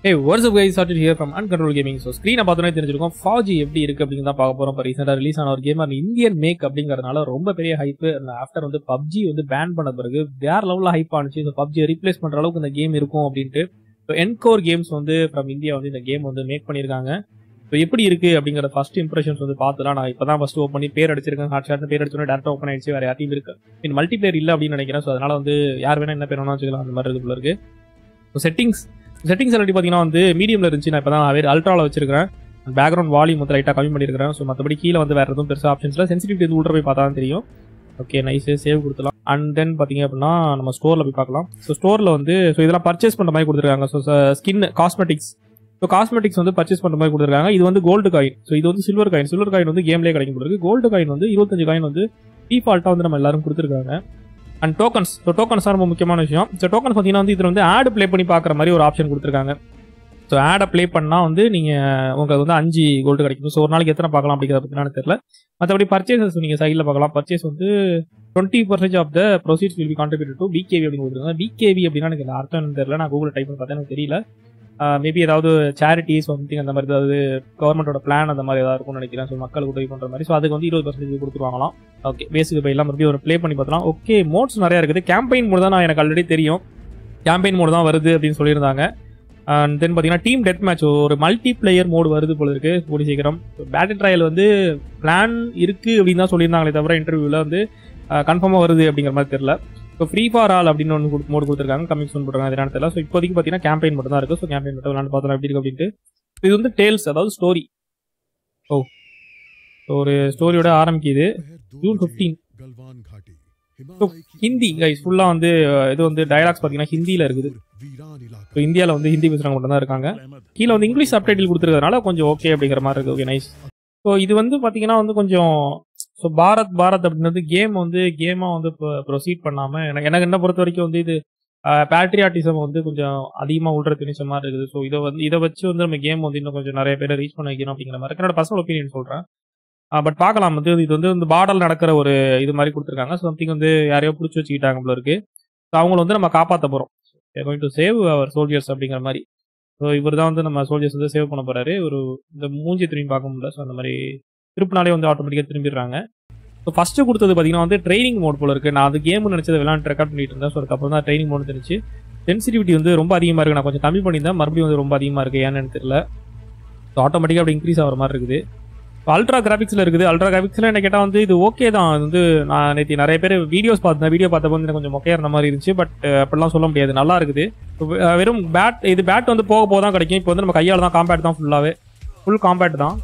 ஏய் what's up guys சார்ட் here from uncontrol gaming so ஸ்க்ரீனை பார்த்தோன்னே தெரிஞ்சிருக்கும் ஃபாஜி எப்படி இருக்கு அப்படின்னு தான் பார்க்க போறோம் இப்போ ரீசெண்டாக ரிலீஸ் ஆன ஒரு கேம் அந்த இந்தியன் மேக் அப்படிங்கறதுனால ரொம்ப பெரிய ஹைப் ஆஃப்டர் வந்து பப்ஜி வந்து பேன் பண்ண பிறகு வேற லெவலில் ஹைப் ஆனிச்சு ஸோ பப்ஜியை ரீப்ளேஸ் பண்ற அளவுக்கு இந்த கேம் இருக்கும் அப்படின்ட்டு ஸோ என்கோர் கேம்ஸ் வந்து ஃப்ரம் இந்தியா வந்து இந்த கேம் வந்து மேக் பண்ணியிருக்காங்க ஸோ எப்படி இருக்கு அப்படிங்கிற ஃபர்ஸ்ட் இம்ப்ரெஷன்ஸ் வந்து பார்த்துலாம் நான் இப்போ தான் ஃபர்ஸ்ட் ஓப்பன் பண்ணி பேர் அடிச்சிருக்கேன் ஹாட் ஷாட் பேர் அடிச்சோன்னே டேரக்ட் ஓப்பன் ஆயிடுச்சு வேற யாரையும் இருக்கு மீன் மல்டி பிளேயர் இல்லை அப்படின்னு நினைக்கிறேன் ஸோ அதனால வந்து யார் வேணா என்ன பேர் வேணா வச்சுக்கலாம் அந்த மாதிரி இருக்கு போல இருக்கு ஸோ செட்டிங்ஸ் செட்டிங்ஸ் ஆல்ரெடி பார்த்தீங்கன்னா வந்து மீடியமில் இருந்துச்சு நான் இப்போ தான் வேறு அல்ட்ராவில் வச்சிருக்கிறேன் பேக்ரவுண்ட் வால்யூம் வந்து லைட்டாக கம்மி பண்ணியிருக்கிறேன் ஸோ மற்றபடி கீழே வந்து வேறு எதுவும் பெருசாக ஆப்ஷன்ஸில் சென்சிட்டிவிட்டி இது உள்ள போய் பார்த்தா தான் தெரியும் ஓகே நைஸு சேவ் கொடுத்துலாம் அண்ட் தென் பார்த்தீங்க அப்படின்னா நம்ம ஸ்டோரில் போய் பார்க்கலாம் ஸோ ஸ்டோரில் வந்து ஸோ இதெல்லாம் பர்ச்சேஸ் பண்ணுற மாதிரி கொடுத்துருக்காங்க so skin cosmetics so cosmetics வந்து பர்ச்சேஸ் பண்ணுற மாதிரி கொடுத்துருக்காங்க இது வந்து கோல்டு காயின் ஸோ இது வந்து சில்வர் காயின் சில்வர் காயின் வந்து கேம்லேயே கிடைக்கும் போல இருக்கு கோல்டு காயின் வந்து இருபத்தஞ்சு காயின் வந்து டிஃபால்ட்டாக வந்து நம்ம எல்லாரும் கொடுத்துருக்காங்க அண்ட் டோக்கன்ஸ் ஸோ டோக்கன்ஸ் தான் ரொம்ப முக்கியமான விஷயம் ஸோ டோக்கன்ஸ் பார்த்தீங்கன்னா வந்து இதில் வந்து ஆடு ப்ளே பண்ணி பார்க்குற மாதிரி ஒரு ஆப்ஷன் கொடுத்துருக்காங்க ஸோ ஆடை ப்ளே பண்ணால் வந்து நீங்கள் உங்களுக்கு வந்து அஞ்சு கோல்டு கிடைக்கும் ஸோ ஒரு நாளைக்கு எத்தனை பார்க்கலாம் அப்படிங்கிறத பற்றினாலும் தெரியல மற்றபடி பர்ச்சேசஸ் நீங்கள் சைடில் பார்க்கலாம் பர்ச்சேஸ் வந்து twenty percentage of the proceeds will be contribute to PKV அப்படின்னு கொடுத்துருக்காங்க பிகேவி அப்படின்னா எனக்கு இந்த அர்த்தம் என்னன்னு தெரியல நான் கூகுள் டைப் பண்ணி பார்த்தா எனக்கு தெரியல மேபி ஏதாவது சேரிட்டி சம்திங் அந்த மாதிரி ஏதாவது கவர்மெண்டோட பிளான் அந்த மாதிரி ஏதாவது இருக்கும்னு நினைக்கிறேன் ஸோ மக்களுக்கு உதவி பண்ணுற மாதிரி ஸோ அதுக்கு வந்து இருபது பர்சன்டேஜ் கொடுத்துருவாங்களாம் ஓகே பேசிக் பை எல்லாம் மறுபடியும் ஒரு ப்ளே பண்ணி பார்த்தலாம் ஓகே மோட்ஸ் நிறையா இருக்குது கேம்பெயின் மோட் தான் நான் எனக்கு ஆல்ரெடி தெரியும் கேம்பெயின் மோடு தான் வருது அப்படின்னு சொல்லியிருந்தாங்க அண்ட் தென் பார்த்தீங்கன்னா டீம் டெத் மேட்ச் ஒரு மல்டி பிளேயர் மோடு வருது போல இருக்கு கூடி சீக்கிரம் பேட்டில் ட்ரையல் வந்து பிளான் இருக்கு அப்படின்னு தான் சொல்லியிருந்தாங்களே தவிர இன்டர்வியூவில் வந்து கன்ஃபார்மாக வருது அப்படிங்கிற மாதிரி தெரியல ஸோ ஃப்ரீ ஃபார் ஆல் அப்படின்னு ஒன்று மோடு கொடுத்துருக்காங்க கம்மிங் சூன் போட்டுருக்காங்க அது என்னன்னு தெரியல ஸோ இப்போதைக்கு பார்த்தீங்கன்னா கேம்பெயின் மட்டும் தான் இருக்குது ஸோ கேம்பெயின் மட்டும் விளாண்டு பார்த்தோம் எப்படி இருக்கு அப்படின்ட்டு இது வந்து டேல்ஸ் அதாவது ஸ்டோரி ஓ ஒரு ஸ்டோரியோட ஆரம்பிக்குது ஜூன் ஃபிஃப்டீன் ஹிந்தி கைஸ் ஃபுல்லாக வந்து இது வந்து டயலாக்ஸ் பார்த்தீங்கன்னா ஹிந்தியில் இருக்குது ஸோ இந்தியாவில் வந்து ஹிந்தி பேசுகிறவங்க மட்டும் தான் இருக்காங்க கீழே வந்து இங்கிலீஷ் சப்டைட்டில் கொடுத்துருக்கறதுனால கொஞ்சம் ஓகே அப்படிங்கிற மாதிரி இருக்குது ஓகே நைஸ் ஸோ இது வந்து பார்த்தீங்கன்னா வந்து கொஞ்சம் ஸோ பாரத் பாரத் அப்படின்றது கேம் வந்து கேமாக வந்து இப்போ ப்ரொசீட் பண்ணாமல் எனக்கு எனக்கு என்ன பொறுத்த வரைக்கும் வந்து இது பேட்ரியாட்டிசம் வந்து கொஞ்சம் அதிகமாக உள்ற திணிச்ச மாதிரி இருக்குது ஸோ இதை வந்து இதை வச்சு வந்து நம்ம கேம் வந்து இன்னும் கொஞ்சம் நிறைய பேரை ரீச் பண்ண வைக்கணும் அப்படிங்கிற மாதிரி என்னோட பர்சனல் ஒப்பீனியன் சொல்கிறேன் பட் பார்க்கலாம் வந்து இது வந்து இந்த பாடல் நடக்கிற ஒரு இது மாதிரி கொடுத்துருக்காங்க ஸோ சம்திங் வந்து யாரையோ பிடிச்சி வச்சுக்கிட்டாங்க போல இருக்கு ஸோ அவங்கள வந்து நம்ம காப்பாற்ற போகிறோம் going to save our soldiers அப்படிங்கிற மாதிரி ஸோ இவர் தான் வந்து நம்ம சோல்ஜர்ஸ் வந்து சேவ் பண்ண போறாரு ஒரு இந்த மூஞ்சி திரும்பி பார்க்க முடியல ஸோ அந்த மாதிரி திருப்பினாலே வந்து ஆட்டோமேட்டிக்காக திரும்பிடுறாங்க ஸோ ஃபஸ்ட்டு கொடுத்தது பார்த்தீங்கன்னா வந்து ட்ரைனிங் மோட் போல இருக்கு நான் அது கேம் நினச்சதை விளாண்டு ரெக்கார்ட் பண்ணிட்டு இருந்தேன் ஸோ அதுக்கப்புறம் தான் ட்ரைனிங் மோட் தெரிஞ்சு சென்சிட்டிவிட்டி வந்து ரொம்ப அதிகமாக இருக்குது நான் கொஞ்சம் கம்மி பண்ணியிருந்தேன் மறுபடியும் வந்து ரொம்ப அதிகமாக இருக்குது ஏன்னு தெரியல ஸோ ஆட்டோமேட்டிக்காக அப்படி இன்க்ரீஸ் ஆகிற மாதிரி இருக்குது அல்ட்ரா கிராஃபிக்ஸில் இருக்குது அல்ட்ரா கிராஃபிக்ஸில் என்ன கேட்டால் வந்து இது ஓகே தான் அது வந்து நான் நேற்று நிறைய பேர் வீடியோஸ் பார்த்தேன் வீடியோ பார்த்தப்போ வந்து எனக்கு கொஞ்சம் மொக்கையாக இருந்த மாதிரி இருந்துச்சு பட் அப்படிலாம் சொல்ல முடியாது நல்லா இருக்குது வெறும் பேட் இது பேட் வந்து போக போக தான் கிடைக்கும் இப்போ வந்து நம்ம கையால் தான் காம்பேட் தான் ஃபுல்லாகவே ஃபுல் காம்பேட் தான்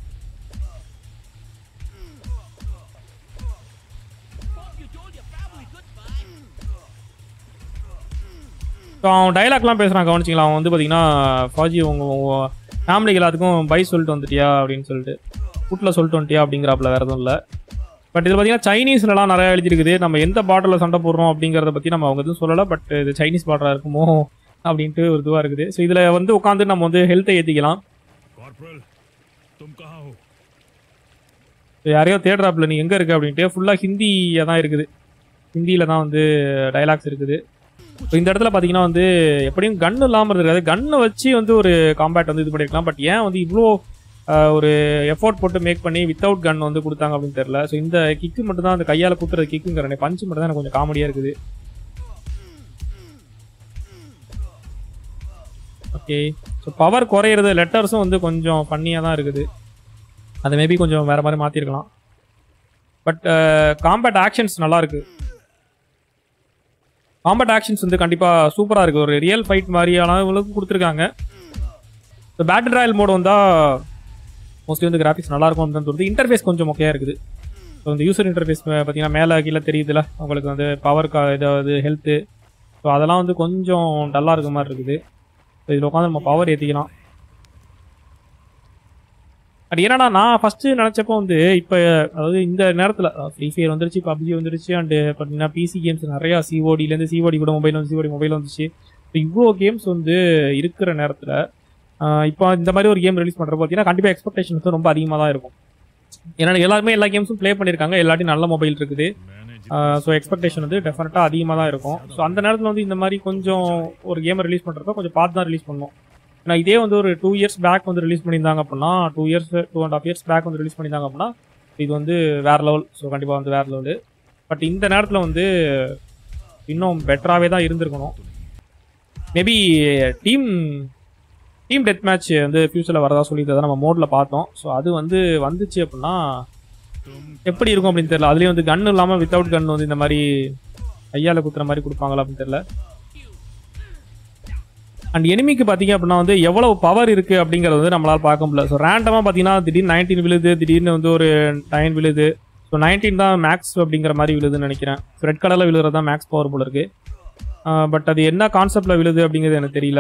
ஸோ அவன் டைலாக்லாம் பேசுகிறான் கவனிச்சிங்களா அவன் வந்து பார்த்தீங்கன்னா ஃபாஜி உங்கள் ஃபேமிலிக்கு எல்லாத்துக்கும் பை சொல்லிட்டு வந்துட்டியா அப்படின்னு சொல்லிட்டு ஃபுட்டில் சொல்லிட்டு வந்துட்டியா அப்படிங்கிறாப்புல வேறு எதுவும் இல்லை பட் இது பார்த்தீங்கன்னா சைனீஸ்லலாம் நிறையா எழுதிருக்குது நம்ம எந்த பாட்டில் சண்டை போடுறோம் அப்படிங்கிறத பற்றி நம்ம அவங்க எதுவும் சொல்லலை பட் இது சைனீஸ் பாட்டராக இருக்குமோ அப்படின்ட்டு ஒரு இதுவாக இருக்குது ஸோ இதில் வந்து உட்காந்து நம்ம வந்து ஹெல்த்தை ஏற்றிக்கலாம் யாரையோ தேடுறாப்புல நீ எங்கே இருக்கு அப்படின்ட்டு ஃபுல்லாக ஹிந்தியாக தான் இருக்குது ஹிந்தியில் தான் வந்து டைலாக்ஸ் இருக்குது ஸோ இந்த இடத்துல பார்த்தீங்கன்னா வந்து எப்படியும் கன் இல்லாமல் இருக்காது கன்னை வச்சு வந்து ஒரு காம்பேட் வந்து இது பண்ணியிருக்கலாம் பட் ஏன் வந்து இவ்வளோ ஒரு எஃபோர்ட் போட்டு மேக் பண்ணி வித்தவுட் கன் வந்து கொடுத்தாங்க அப்படின்னு தெரியல ஸோ இந்த கிக்கு மட்டும் தான் அந்த கையால் குத்துறது கிக்குங்கிறனே பஞ்சு மட்டும் தான் எனக்கு கொஞ்சம் காமெடியாக இருக்குது ஓகே ஸோ பவர் குறையிறது லெட்டர்ஸும் வந்து கொஞ்சம் ஃபன்னியாக தான் இருக்குது அதை மேபி கொஞ்சம் வேறு மாதிரி மாற்றிருக்கலாம் பட் காம்பேட் ஆக்ஷன்ஸ் நல்லா இருக்குது காம்பேட் ஆக்ஷன்ஸ் வந்து கண்டிப்பாக சூப்பராக இருக்குது ஒரு ரியல் ஃபைட் மாதிரியான அளவுக்கு கொடுத்துருக்காங்க ஸோ பேட்டில் ராயல் மோடு வந்தால் மோஸ்ட்லி வந்து கிராஃபிக்ஸ் நல்லா இருக்கும் அப்படின்னு தோணுது இன்டர்ஃபேஸ் கொஞ்சம் மொக்கையாக இருக்குது ஸோ இந்த யூசர் இன்டர்ஃபேஸ் பார்த்தீங்கன்னா மேலே கீழே தெரியுதுல உங்களுக்கு வந்து பவர் கா ஏதாவது ஹெல்த்து ஸோ அதெல்லாம் வந்து கொஞ்சம் டல்லாக இருக்க மாதிரி இருக்குது ஸோ இதில் உட்காந்து நம்ம பவர் ஏற்றிக்கலாம் பட் என்னன்னா நான் ஃபஸ்ட்டு நினச்சப்போ வந்து இப்போ அதாவது இந்த நேரத்தில் ஃப்ரீ ஃபயர் வந்துருச்சு பப்ஜி வந்துருச்சு அண்டு பார்த்தீங்கன்னா பிசி கேம்ஸ் நிறையா சிஓடிலேருந்து சிஓடி கூட மொபைல் வந்து சிஓடி மொபைல் வந்துச்சு இப்போ இவ்வளோ கேம்ஸ் வந்து இருக்கிற நேரத்தில் இப்போ இந்த மாதிரி ஒரு கேம் ரிலீஸ் பண்ணுறப்ப பார்த்தீங்கன்னா கண்டிப்பாக எக்ஸ்பெக்டேஷன் வந்து ரொம்ப அதிகமாக தான் இருக்கும் ஏன்னா எல்லாருமே எல்லா கேம்ஸும் ப்ளே பண்ணியிருக்காங்க எல்லாத்தையும் நல்ல மொபைல் இருக்குது ஸோ எக்ஸ்பெக்டேஷன் வந்து டெஃபினட்டாக அதிகமாக தான் இருக்கும் ஸோ அந்த நேரத்தில் வந்து இந்த மாதிரி கொஞ்சம் ஒரு கேமை ரிலீஸ் பண்ணுறப்ப கொஞ்சம் பார்த்து தான் ரிலீஸ் பண்ணணும் ஏன்னா இதே வந்து ஒரு டூ இயர்ஸ் பேக் வந்து ரிலீஸ் பண்ணியிருந்தாங்க அப்படின்னா two years two and half years back வந்து ரிலீஸ் பண்ணியிருந்தாங்க அப்படின்னா இது வந்து வேற லெவல் ஸோ கண்டிப்பாக வந்து வேற லெவலு பட் இந்த நேரத்தில் வந்து இன்னும் பெட்டராகவே தான் இருந்திருக்கணும் maybe team team death match வந்து ஃபியூச்சரில் வரதா சொல்லி தான் நம்ம மோடில் பார்த்தோம் ஸோ அது வந்து வந்துச்சு அப்படின்னா எப்படி இருக்கும் அப்படின்னு தெரியல அதுலேயும் வந்து கன் இல்லாமல் வித்தவுட் கன் வந்து இந்த மாதிரி கையால் குத்துற மாதிரி கொடுப்பாங்களா அப்படின்னு தெரியல அண்ட் எனிமிக்கு பார்த்தீங்க அப்படின்னா வந்து எவ்வளவு பவர் இருக்குது அப்படிங்கிறது வந்து நம்மளால் பார்க்க முடியல ஸோ ரேண்டமாக பார்த்தீங்கன்னா திடீர்னு நைன்டீன் விழுது திடீர்னு வந்து ஒரு நைன் விழுது ஸோ நைன்டீன் தான் மேக்ஸ் அப்படிங்கிற மாதிரி விழுதுன்னு நினைக்கிறேன் ரெட் கலரில் விழுகிறது தான் மேக்ஸ் பவர் போல இருக்கு பட் அது என்ன கான்செப்டில் விழுது அப்படிங்கிறது எனக்கு தெரியல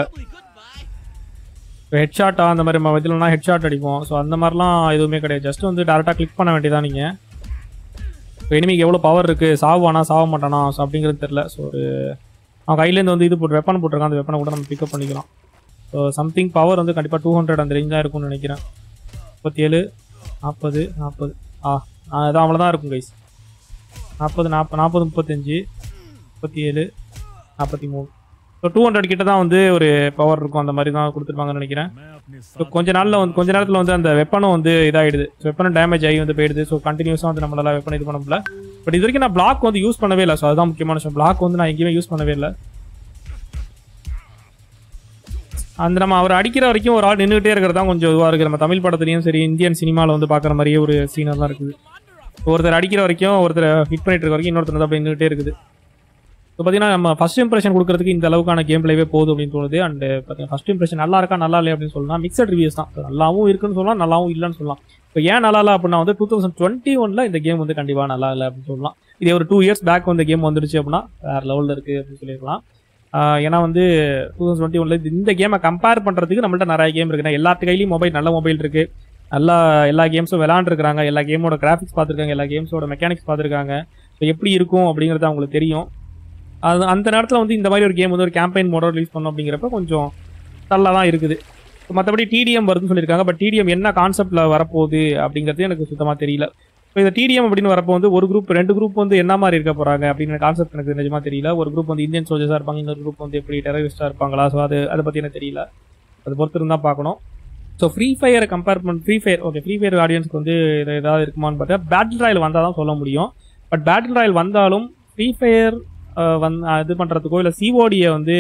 ஹெட் ஷாட்டா அந்த மாதிரி நம்ம இதுலனா ஹெட் ஷாட் அடிப்போம் ஸோ அந்த மாதிரிலாம் எதுவுமே கிடையாது ஜஸ்ட் வந்து டேரெக்டாக கிளிக் பண்ண வேண்டியதான் நீங்கள் இப்போ எனிமிக்கு எவ்வளோ பவர் இருக்குது சாவானா சாவ மாட்டானா ஸோ அப்படிங்கிறது தெரில ஸோ ஒரு அவன் கையிலேருந்து வந்து இது போட்டு வெப்பன் போட்டிருக்கான் அந்த வெப்பனை கூட நம்ம பிக்கப் பண்ணிக்கலாம் ஸோ சம்திங் பவர் வந்து கண்டிப்பாக டூ ஹண்ட்ரட் அந்த ரேஞ்ச் தான் இருக்கும்னு நினைக்கிறேன் முப்பத்தி ஏழு நாற்பது நாற்பது ஆ அது அவ்வளோதான் இருக்கும் கைஸ் நாற்பது நாற்பது நாற்பது முப்பத்தஞ்சு முப்பத்தி ஏழு நாற்பத்தி மூணு ஸோ டூ ஹண்ட்ரட் கிட்ட தான் வந்து ஒரு பவர் இருக்கும் அந்த மாதிரி தான் கொடுத்துருப்பாங்கன்னு நினைக்கிறேன் ஸோ கொஞ்ச நாளில் வந்து கொஞ்ச நேரத்தில் வந்து அந்த வெப்பனும் வந்து இதாகிடுது ஸோ வெப்பனும் டேமேஜ் ஆகி வந்து போயிடுது ஸோ கண்டினியூஸாக வந்து நம்மளால வெப்பன் இது பண்ண முடியல பட் இது வரைக்கும் நான் பிளாக் வந்து யூஸ் பண்ணவே இல்லை ஸோ அதுதான் முக்கியமான விஷயம் பிளாக் வந்து நான் எங்கேயுமே யூஸ் பண்ணவே இல்லை அந்த நம்ம அவர் அடிக்கிற வரைக்கும் ஒரு ஆள் நின்றுட்டே இருக்கிறது தான் கொஞ்சம் இதுவாக இருக்குது நம்ம தமிழ் படத்துலையும் சரி இந்தியன் சினிமாவில் வந்து பார்க்குற மாதிரியே ஒரு சீனாக தான் இருக்குது ஒருத்தர் அடிக்கிற வரைக்கும் ஒருத்தர் ஹிட் பண்ணிட்டு இருக்க வரைக்கும் இன்னொருத்தர் வந்து அப்படியே நின்றுட்டே இருக்குது இப்போ பார்த்தீங்கன்னா நம்ம ஃபர்ஸ்ட் இம்ப்ரெஷன் கொடுக்கறதுக்கு இந்த அளவுக்கான கேம் பிளேவே போதும் அப்படின்னு தோணுது அண்ட் பார்த்தீங்கன்னா ஃபர்ஸ்ட் இம்ப்ரெஷன் நல்லா இருக்கா நல்லா இல்லையா அப்படின்னு சொல்லலாம் மிக்சட் ரிவ்யூஸ் தான் நல்லாவும் இருக்குன்னு சொல்லலாம் நல்லாவும் இல்லைன்னு சொல்லலாம் இப்போ ஏன் நல்லா இல்லை அப்படின்னா வந்து டூ தௌசண்ட் டுவெண்ட்டி ஒனில் இந்த கேம் வந்து கண்டிப்பாக நல்லா இல்லை அப்படின்னு சொல்லலாம் இதே ஒரு டூ இயர்ஸ் பேக் வந்து கேம் வந்துருச்சு அப்படின்னா வேறு லெவலில் இருக்குது அப்படின்னு சொல்லியிருக்கலாம் ஆஹ் ஏன்னா வந்து டூ தௌசண்ட் டுவெண்ட்டி ஒனில் இந்த கேமை கம்பேர் பண்ணுறதுக்கு நம்மள்ட்ட நிறைய கேம் இருக்குன்னா எல்லாத்து கையிலையும் மொபைல் நல்ல மொபைல் இருக்குது நல்லா எல்லா கேம்ஸும் விளாண்டுருக்காங்க எல்லா கேமோட கிராஃபிக்ஸ் பார்த்துருக்காங்க எல்லா கேம்ஸோட மெக்கானிக்ஸ் பார்த்துருக்காங்க ஸோ எப்படி இருக்கும் அப்படிங்கிறது அவங்களுக்கு தெரியும் அது அந்த நேரத்தில் வந்து இந்த மாதிரி ஒரு கேம் வந்து ஒரு கேம்பெயின் மோட ரிலீஸ் பண்ணோம் அப்படிங்கிறப்ப கொஞ்சம் நல்லா தான் இருக்குது மற்றபடி டிடிஎம் வருதுன்னு சொல்லியிருக்காங்க பட் டிடிஎம் என்ன கான்செப்டில் வரப்போகுது அப்படிங்கிறது எனக்கு சுத்தமாக தெரியல இப்போ இந்த டிடிஎம் அப்படின்னு வரப்போ வந்து ஒரு குரூப் ரெண்டு குரூப் வந்து என்ன மாதிரி இருக்க போகிறாங்க அப்படிங்கிற கான்செப்ட் எனக்கு நிஜமாக தெரியல ஒரு குரூப் வந்து இந்தியன் சோல்ஜர்ஸாக இருப்பாங்க இன்னொரு குரூப் வந்து எப்படி டெரரிஸ்டாக இருப்பாங்களா ஸோ அது அதை பற்றி எனக்கு தெரியல அது பொறுத்து இருந்தால் பார்க்கணும் ஸோ ஃப்ரீ ஃபயரை கம்பேர் பண்ண free fire okay free fire ஆடியன்ஸ்க்கு வந்து இது ஏதாவது இருக்குமான்னு பார்த்தா பேட்டில் ராயல் வந்தால் தான் சொல்ல முடியும் பட் பேட்டில் ராயல் வந்தாலும் ஃப்ரீ ஃபயர் வந் இது பண்ணுறதுக்கோ இல்லை சிஓடியை வந்து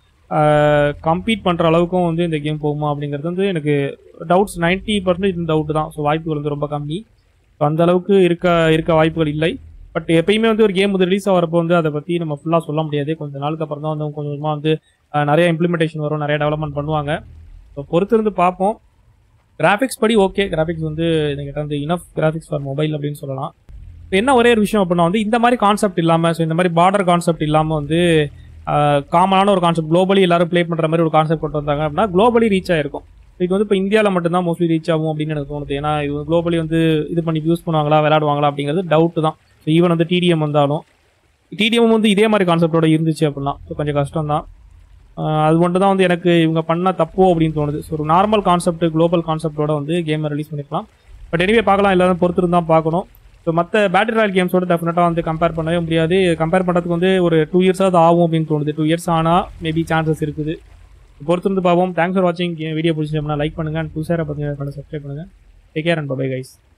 கம்பீட் பண்ணுற அளவுக்கும் வந்து இந்த கேம் போகுமா அப்படிங்கிறது வந்து எனக்கு டவுட்ஸ் நைன்ட்டி பர்சன்டேஜ் டவுட் தான் ஸோ வாய்ப்புகள் வந்து ரொம்ப கம்மி ஸோ அந்த அளவுக்கு இருக்க இருக்க வாய்ப்புகள் இல்லை பட் எப்பயுமே வந்து ஒரு கேம் வந்து ரிலீஸ் ஆகிறப்போ வந்து அதை பற்றி நம்ம ஃபுல்லாக சொல்ல முடியாது கொஞ்சம் நாளுக்கு அப்புறம் தான் வந்து கொஞ்சம் கொஞ்சமாக வந்து அஹ், நிறைய இம்ப்ளிமெண்டேஷன் வரும் நிறைய டெவலப்மெண்ட் பண்ணுவாங்க ஸோ பொறுத்திருந்து பார்ப்போம் கிராஃபிக்ஸ் படி ஓகே கிராஃபிக்ஸ் வந்து என்கிட்ட வந்து இனஃப் கிராஃபிக்ஸ் ஃபார் மொபைல் அப்படின்னு சொல்லலாம் இப்போ என்ன ஒரே ஒரு விஷயம் அப்படின்னா வந்து இந்த மாதிரி கான்செப்ட் இல்லாமல் ஸோ இந்த மாதிரி பார்டர் கான்செப்ட் இல்லாமல் வந்து காமனான ஒரு கான்செப்ட் குளோபலி எல்லாரும் ப்ளே பண்ணுற மாதிரி ஒரு கான்செப்ட் கொண்டு வந்தாங்க அப்படின்னா குளோபலி ரீச் ஆயிருக்கும் இது வந்து இப்போ இந்தியாவில் மட்டும்தான் மோஸ்ட்லி ரீச் ஆகும் அப்படின்னு எனக்கு தோணுது ஏன்னா இது குளோபலி வந்து இது பண்ணி யூஸ் பண்ணுவாங்களா விளையாடுவாங்களா அப்படிங்கிறது டவுட் தான் ஸோ ஈவன் வந்து டிடிஎம் வந்தாலும் டிடிஎம் வந்து இதே மாதிரி கான்செப்டோட இருந்துச்சு அப்படின்னா ஸோ கொஞ்சம் கஷ்டம் தான் அது மட்டும் தான் வந்து எனக்கு இவங்க பண்ண தப்போ அப்படின்னு தோணுது ஸோ ஒரு நார்மல் கான்செப்ட் குளோபல் கான்செப்டோட வந்து கேமை ரிலீஸ் பண்ணிக்கலாம் பட் எனிவே பார்க்கலாம் எல்லாரும் பொறுத்திருந்து தான் பார்க்கணும் ஸோ மற்ற பேட்டரி ராயல் கேம்ஸோட டெஃபினட்டாக வந்து கம்பேர் பண்ணவே முடியாது கம்பேர் பண்ணுறதுக்கு வந்து ஒரு டூ இயர்ஸாவது ஆகும் அப்படின்னு தோணுது டூ இயர்ஸ் ஆனால் மேபி சான்சஸ் இருக்குது பொறுத்திருந்து பார்ப்போம் தேங்க்ஸ் ஃபார் வாட்சிங் வீடியோ பிடிச்சிருந்தோம்னா லைக் பண்ணுங்க அண்ட் புதுசாக பார்த்தீங்கன்னா சப்ஸ்கிரைப் பண்ணுங்க take care and bye guys